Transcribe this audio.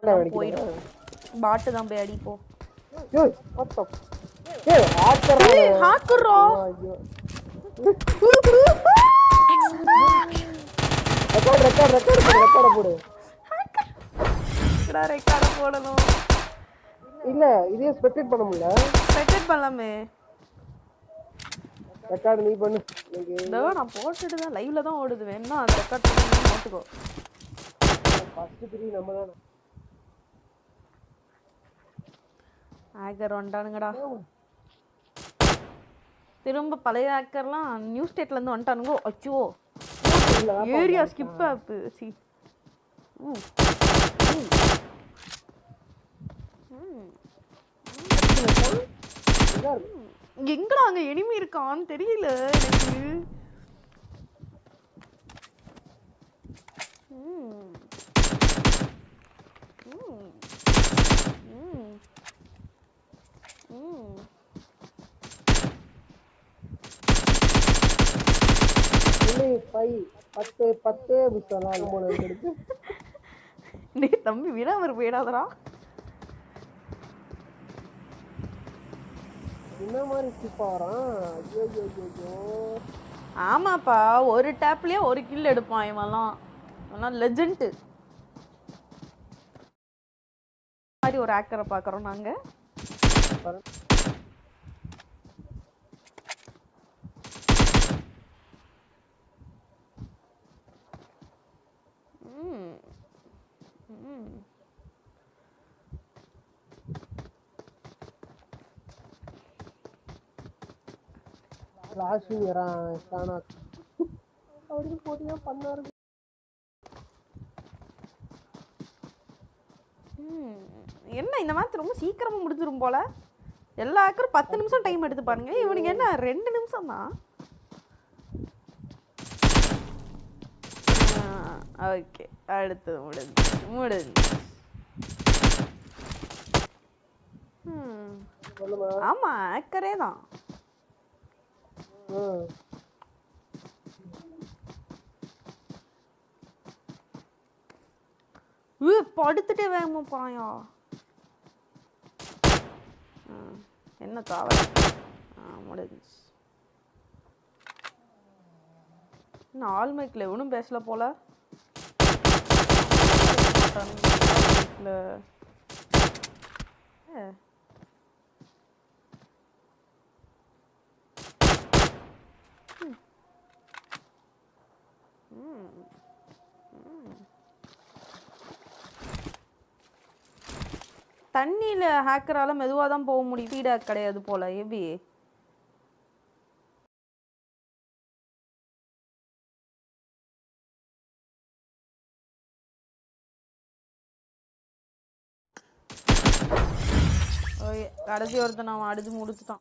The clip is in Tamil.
போயிடும் பாட்டு தான் போய் அடிப்போம் ஏய் what the f- ஏய் hacker ஏய், hacker ஆ? ஐயோ ரெக்கார்ட் ரெக்கார்ட் ரெக்கார்ட் போடு ரெக்கார்ட் போடு ரெக்கார்டு போடணும் இல்ல இதே ஸ்பெக்டேட் பண்ண முடியல ரெக்கார்ட் பண்ணலாமே ரெக்கார்ட் நீ பண்ணு எனக்கு இதோ நான் போட்டுட்டு தான் லைவ்ல தான் ஓடுது வேணா அந்த ரெக்கார்ட் பண்ணி போட்டுக்கோ ஃபர்ஸ்ட் த்ரீ நம்ம தான் ஹேக்கர் வந்துட்டானுங்கடா திரும்ப பழைய ஹேக்கர்லாம் நியூ ஸ்டேட்ல இருந்து வந்துட்டானுங்க அச்சோ ஏரியா ஸ்கிப் ஆப்பு சி ஊ. ம். ம். எங்கடா அங்க எனிமி இருக்கான்னு தெரியல எனக்கு ம். ம். ம். ம். இல்லை பை பத்து பத்து புத்தகம் மூணு எடுத்து டேய் தம்பி விடாம போயிடாதடா என்ன மாதிரி ஸ்கிப் ஆகிறான் ஐயோ ஐயோ ஐயோ, ஐயோ ஆமாப்பா ஒரு டேப்லயே ஒரு கில் எடுப்பான் இவன்லாம் இவன்லாம் லெஜெண்ட் மாதிரி ஒரு ஆக்கரை பார்க்குறோம் நாங்க பாரு. ம். ம். லாஸ்ட் இயரான் காணா அப்படின்னு போட்டியா பண்ணாரு ம். என்ன இந்த மாதிரி ரொம்ப சீக்கிரமா முடிஞ்சிரும் போல எல்லா ஆக்கரும் பத்து நிமிஷம் டைம் எடுத்து பாருங்க இவனுக்கு என்ன ரெண்டு நிமிஷம் தான் ஓகே அடுத்தது முடிஞ்சு முடிஞ்சு ம். சொல்லுமா ஆமா ஆக்கரே தான் ம் ஏ படுத்துட்டே வேகமா போறாயா ஆ, என்ன தாவர ஆ முடிஞ்சு இன்னும் ஆல் மைக்கில் எவனும் பேசல போல மைக்ல ஏ ம். ம். ம். தண்ணியில் ஹேக்கரால மெதுவாக தான் போக முடியும் ஃபீடாக் கிடையாது போல எப்படி ஓகே கடைசி ஒருத்தன் அவன் அடிச்சு முடிச்சுட்டான்